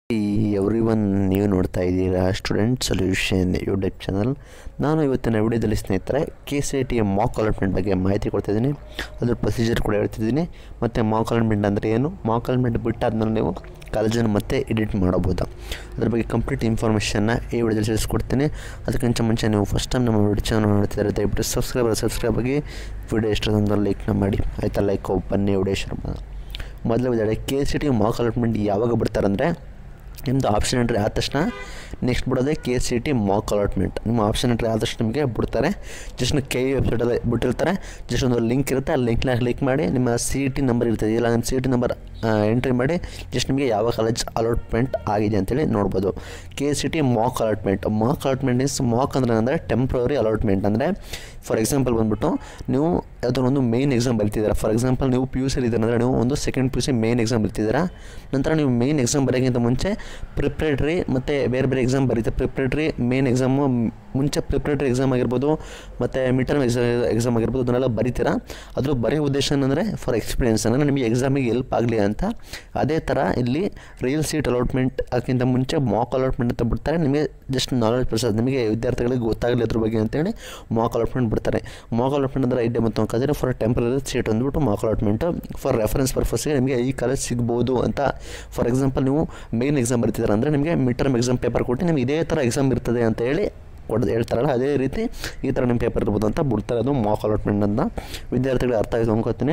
every one ನೀವು ನೋಡ್ತಾ ಇದ್ದೀರಾ ಸ್ಟೂಡೆಂಟ್ ಸೊಲ್ಯೂಷನ್ ಯೂಟ್ಯೂಬ್ ಚಾನಲ್ ನಾನು ಇವತ್ತಿನ ವಿಡಿಯೋದಲ್ಲಿ ಸ್ನೇಹಿತರೆ K C I T mock allotment ಬಗ್ಗೆ ಮಾಹಿತಿ ಕೊಡ್ತಿದ್ದೀನಿ ಅದ್ರ ಪ್ರೊಸೀಜರ್ ಕೂಡ ಹೇಳ್ತಿದ್ದೀನಿ ಮತ್ತು ಮಾಕ್ ಅಲಾಟ್ಮೆಂಟ್ ಅಂದರೆ ಏನು ಮಾಕ್ ಅಲಾಟ್ಮೆಂಟ್ ಬಿಟ್ಟಾದ್ಮೇಲೆ ನೀವು ಕಾಲೇಜನ್ನು ಮತ್ತೆ ಎಡಿಟ್ ಮಾಡಬಹುದು ಅದ್ರ ಬಗ್ಗೆ ಕಂಪ್ಲೀಟ್ ಇನ್ಫಾರ್ಮೇಷನ್ನ ಈ ವಿಡಿಯೋದಲ್ಲಿ ತಿಳಿಸ್ಕೊಡ್ತೀನಿ ಅದಕ್ಕಿಂತ ಮುಂಚೆ ನೀವು ಫಸ್ಟ್ ಟೈಮ್ ನಮ್ಮ ವಿಡಿಯೋ ಚಾನಲ್ ನೋಡ್ತಿದ್ದಾರೆ ದಯವಿಟ್ಟು ಸಬ್ಸ್ಕ್ರೈಬ್ ಸಬ್ಸ್ಕ್ರೈಬ್ ಆಗಿ ವಿಡಿಯೋ ಇಷ್ಟ ಅಂದ್ರೆ ಲೈಕ್ನ ಮಾಡಿ ಆಯಿತಾ ಲೈಕ್ ಬನ್ನಿ ವಿಡಿಯೋ ಶುರು ಮಾಡೋಣ ಮೊದಲು ವಿಚಾರ K C T mock allotment ಯಾವಾಗ ಬಿಡ್ತಾರಂದರೆ ನಿಮ್ಮದು ಆಪ್ಷನ್ ಎಂಟ್ರಿ ಆದ ತಕ್ಷಣ ನೆಕ್ಸ್ಟ್ ಬಿಡೋದೇ K C T mock allotment ನಿಮ್ಮ ಆಪ್ಷನ್ ಎಂಟ್ರಿ ಆದ ತಕ್ಷಣ ನಿಮಗೆ ಬಿಡ್ತಾರೆ ಜಸ್ಟ್ ಕೆ ಇ ವೆಬ್ಸೈಟಲ್ಲಿ ಬಿಟ್ಟಿರ್ತಾರೆ ಜಸ್ಟ್ ಒಂದು ಲಿಂಕ್ ಇರುತ್ತೆ ಆ ಲಿಂಕ್ನ ಕ್ಲಿಕ್ ಮಾಡಿ ನಿಮ್ಮ ಸಿ ಟಿ ನಂಬರ್ ಇರ್ತದೆ ಇಲ್ಲ ನಿಮ್ಮ ಸಿ ಟಿ ನಂಬರ್ ಎಂಟ್ರಿ ಮಾಡಿ ಜಸ್ಟ್ ನಿಮಗೆ ಯಾವ ಕಾಲೇಜ್ ಅಲಾಟ್ಮೆಂಟ್ ಆಗಿದೆ ಅಂತೇಳಿ ನೋಡ್ಬೋದು K C T mock allotment mock allotment is mock ಅಂದರೆ ಅಂದರೆ ಟೆಂಪ್ರವರಿ ಅಲಾಟ್ಮೆಂಟ್ ಅಂದರೆ ಫಾರ್ ಎಕ್ಸಾಂಪಲ್ ಬಂದ್ಬಿಟ್ಟು ನೀವು ಯಾವುದೋ ಒಂದು ಮೇನ್ ಎಕ್ಸಾಮ್ ಬರಿತಿದ್ದೀರಾ ಫಾರ್ ಎಕ್ಸಾಂಪಲ್ ನೀವು ಪಿ ಯು ಸಿ ಅಂದರೆ ನೀವು ಒಂದು second P U C main exam ಬರಿತಿದ್ದೀರಾ ನಂತರ ನೀವು ಮೇನ್ ಎಕ್ಸಾಮ್ ಬರೋಕ್ಕಿಂತ ಮುಂಚೆ ಪ್ರಿಪ್ರೇಟ್ರಿ ಮತ್ತು ಬೇರೆ ಬೇರೆ ಎಕ್ಸಾಮ್ ಬರೀತಾರೆ ಪ್ರಿಪ್ರೇಟ್ರಿ ಮೇನ್ ಎಕ್ಸಾಮು ಮುಂಚೆ ಪ್ರಿಪ್ರೇಟ್ರಿ ಎಕ್ಸಾಮ್ ಆಗಿರ್ಬೋದು ಮತ್ತು ಮಿಡ್ ಟರ್ಮ್ ಎಕ್ಸಾಮ್ ಎಕ್ಸಾಮ್ ಆಗಿರ್ಬೋದು ಅದನ್ನೆಲ್ಲ ಬರಿತೀರಾ ಅದ್ರ ಬರೆಯೋ ಉದ್ದೇಶ ಏನಂದರೆ ಫಾರ್ ಎಕ್ಸ್ಪೀರಿಯನ್ಸ್ ಅಂದರೆ ನಿಮಗೆ ಎಕ್ಸಾಮಿಗೆ ಎಲ್ಪ್ ಆಗಲಿ ಅಂತ ಅದೇ ಥರ ಇಲ್ಲಿ ರಿಯಲ್ ಸೀಟ್ ಅಲಾಟ್ಮೆಂಟ್ ಅದಕ್ಕಿಂತ ಮುಂಚೆ ಮಾಕ್ ಅಲಾಟ್ಮೆಂಟ್ ಅಂತ ಬಿಡ್ತಾರೆ ನಿಮಗೆ ಜಸ್ಟ್ ನಾಲೆಜ್ ಪ್ರಸಾದ ನಿಮಗೆ ವಿದ್ಯಾರ್ಥಿಗಳಿಗೆ ಗೊತ್ತಾಗಲಿ ಅದ್ರ ಬಗ್ಗೆ ಅಂತೇಳಿ ಮಾಕ್ ಅಲಾಟ್ಮೆಂಟ್ ಬಿಡ್ತಾರೆ ಮಾಕ್ ಅಲಾಟ್ಮೆಂಟ್ ಅಂದರೆ ಐಡಿಯಾ ಮತ್ತು ಹಾಕಿದ್ರೆ ಫಾರ್ ಟೆಂಪ್ರರಿ ಸೀಟ್ ಅಂದ್ಬಿಟ್ಟು ಮಾಕ್ ಅಲಾಟ್ಮೆಂಟ್ ಫಾರ್ ರೆಫರೆನ್ಸ್ ಪರ್ಪಸ್ಗೆ ನಿಮಗೆ ಈ ಕಾಲೇಜ್ ಸಿಗ್ಬೋದು ಅಂತ ಫಾರ್ ಎಕ್ಸಾಂಪಲ್ ನೀವು ಮೇನ್ ಎಕ್ಸಾಮ್ ಬರ್ತಿದ್ದಾರೆ ಅಂದರೆ ನಿಮಗೆ ಮಿಡ್ ಟರ್ಮ್ ಎಕ್ಸಾಮ್ ಪೇಪರ್ ಕೊಟ್ಟು ನಿಮ್ಗೆ ಇದೇ ಥರ ಎಕ್ಸಾಮ್ ಇರ್ತದೆ ಅಂತ ಹೇಳಿ ಕೊಡೋದು ಹೇಳ್ತಾರಲ್ಲ ಅದೇ ರೀತಿ ಈ ಥರ ನಿಮ್ಮ ಪೇಪರ್ ಇರ್ಬೋದು ಅಂತ ಬಿಡ್ತಾರೆ ಅದು ಮಾಕ್ ಅಲಾಟ್ಮೆಂಟ್ ಅಂತ ವಿದ್ಯಾರ್ಥಿಗಳಿಗೆ ಅರ್ಥ ಆಯ್ತು ಅನ್ಕೋತೀನಿ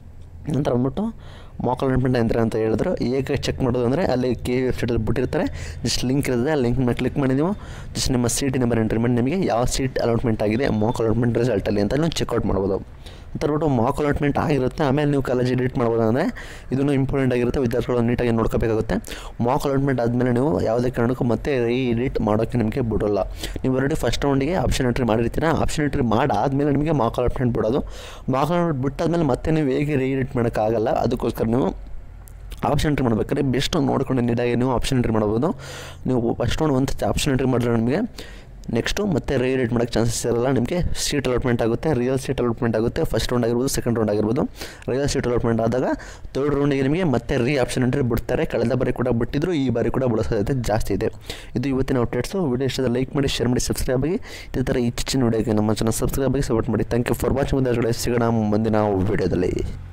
ನಂತರ ಬಂದ್ಬಿಟ್ಟು ಮಾಕ್ ಅಲಾಟ್ಮೆಂಟ್ ಯಂತ್ರ ಅಂತ ಹೇಳಿದ್ರು ಹೇಗೆ ಚೆಕ್ ಮಾಡೋದು ಅಂದರೆ ಅಲ್ಲಿ ಕೆ ವೆಬ್ಸೈಟಲ್ಲಿ ಬಿಟ್ಟಿರ್ತಾರೆ ಜಸ್ಟ್ ಲಿಂಕ್ ಇರ್ತದೆ ಆ ಲಿಂಕ್ ಮೇಲೆ ಕ್ಲಿಕ್ ಮಾಡಿ ನೀವು ಜಸ್ಟ್ ನಿಮ್ಮ ಸೀಟ್ ನಂಬರ್ ಎಂಟ್ರಿ ಮಾಡಿ ನಿಮಗೆ ಯಾವ ಸೀಟ್ ಅಲಾಟ್ಮೆಂಟ್ ಆಗಿದೆ ಮಾಕ್ ಅಲಾಟ್ಮೆಂಟ್ ರಿಸಲ್ಟಲ್ಲಿ ಅಂತ ನೀವು ಚೆಕ್ಔಟ್ ಮಾಡ್ಬೋದು ಅಂತ ಬಿಟ್ಟು ಮಾಕ್ ಅಲಾಟ್ಮೆಂಟ್ ಆಗಿರುತ್ತೆ ಆಮೇಲೆ ನೀವು ಕಾಲೇಜ್ ಎಡಿಟ್ ಮಾಡ್ಬೋದು ಅಂದರೆ ಇದನ್ನು ಇಂಪಾರ್ಟೆಂಟ್ ಆಗಿರುತ್ತೆ ವಿದ್ಯಾರ್ಥಿಗಳು ನೀಟಾಗಿ ನೋಡ್ಕೋಬೇಕಾಗುತ್ತೆ ಮಾಕ್ ಅಲಾಟ್ಮೆಂಟ್ ಆದಮೇಲೆ ನೀವು ಯಾವುದೇ ಕಾರಣಕ್ಕೂ ಮತ್ತೆ ರೀ ಎಡಿಟ್ ಮಾಡೋಕ್ಕೆ ನಿಮಗೆ ಬಿಡೋಲ್ಲ ನೀವು ಆಲ್ರೆಡಿ ಫಸ್ಟ್ ರೌಂಡಿಗೆ ಆಪ್ಷನ್ ಎಂಟ್ರಿ ಮಾಡಿರ್ತೀರ ಆಪ್ಷನ್ ಎಂಟ್ರಿ ಮಾಡಾದಮೇಲೆ ನಿಮಗೆ ಮಾಕ್ ಅಲಾಟ್ಮೆಂಟ್ ಬಿಡೋದು ಮಾಕ್ ಅಲಾಟ್ಮೆಂಟ್ ಬಿಟ್ಟಾದ್ಮೇಲೆ ಮತ್ತೆ ನೀವು ಹೇಗೆ ರೀ ಎಡಿಟ್ ಮಾಡೋಕ್ಕಾಗಲ್ಲ ಅದಕ್ಕೋಸ್ಕರ ನೀವು ಆಪ್ಷನ್ ಎಂಟ್ರಿ ಮಾಡ್ಬೇಕಾದ್ರೆ ಬೆಸ್ಟ್ ನೋಡ್ಕೊಂಡು ನೀಟಾಗಿ ನೀವು ಆಪ್ಷನ್ ಎಂಟ್ರಿ ಮಾಡ್ಬೋದು ನೀವು ಫಸ್ಟ್ ಒಂದು ಒಂದು ಆಪ್ಷನ್ ಎಂಟ್ರಿ ಮಾಡಿದ್ರೆ ನಿಮಗೆ ನೆಕ್ಸ್ಟು ಮತ್ತೆ ರೀರೇಟ್ ಮಾಡೋಕ್ಕೆ ಚಾನ್ಸಸ್ ಇರಲ್ಲ ನಿಮಗೆ ಸೀಟ್ ಅಲಾಟ್ಮೆಂಟ್ ಆಗುತ್ತೆ ರಿಯಲ್ ಸೀಟ್ ಅಲಾಟ್ಮೆಂಟ್ ಆಗುತ್ತೆ ಫಸ್ಟ್ ರೌಂಡ್ ಆಗಿರ್ಬೋದು ಸೆಕೆಂಡ್ ರೌಂಡ್ ಆಗಿರ್ಬೋದು ರಿಯಲ್ ಸೀಟ್ ಅಲಾಟ್ಮೆಂಟ್ ಆದಾಗ ತರ್ಡ್ ರೌಂಡಿಗೆ ನಿಮಗೆ ಮತ್ತೆ ರೀ ಆಪ್ಷನ್ ಎಂಟ್ರಿ ಬಿಡ್ತಾರೆ ಕಳೆದ ಬಾರಿ ಕೂಡ ಬಿಟ್ಟಿದ್ರು ಈ ಬಾರಿ ಕೂಡ ಬಿಡೋ ಸಾಧ್ಯತೆ ಜಾಸ್ತಿ ಇದೆ ಇದು ಇವತ್ತಿನ ಅಪ್ಡೇಟ್ಸು ವಿಡಿಯೋ ಇಷ್ಟದ ಲೈಕ್ ಮಾಡಿ ಶೇರ್ ಮಾಡಿ ಸಬ್ಸ್ಕ್ರೈಬ್ ಆಗಿ ಇದೇ ಥರ ಇಚ್ಚಿನ ವಿಡಿಯೋಗೆ ನಮ್ಮ ಚಾನಲ್ ಸಬ್ಸ್ಕ್ರೈಬ್ ಆಗಿ ಸಪೋರ್ಟ್ ಮಾಡಿ ಥ್ಯಾಂಕ್ ಯು ಫಾರ್ ವಾಚಿಂಗ್ ಸಿಗೋಣ ಮುಂದಿನ ವಿಡಿಯೋದಲ್ಲಿ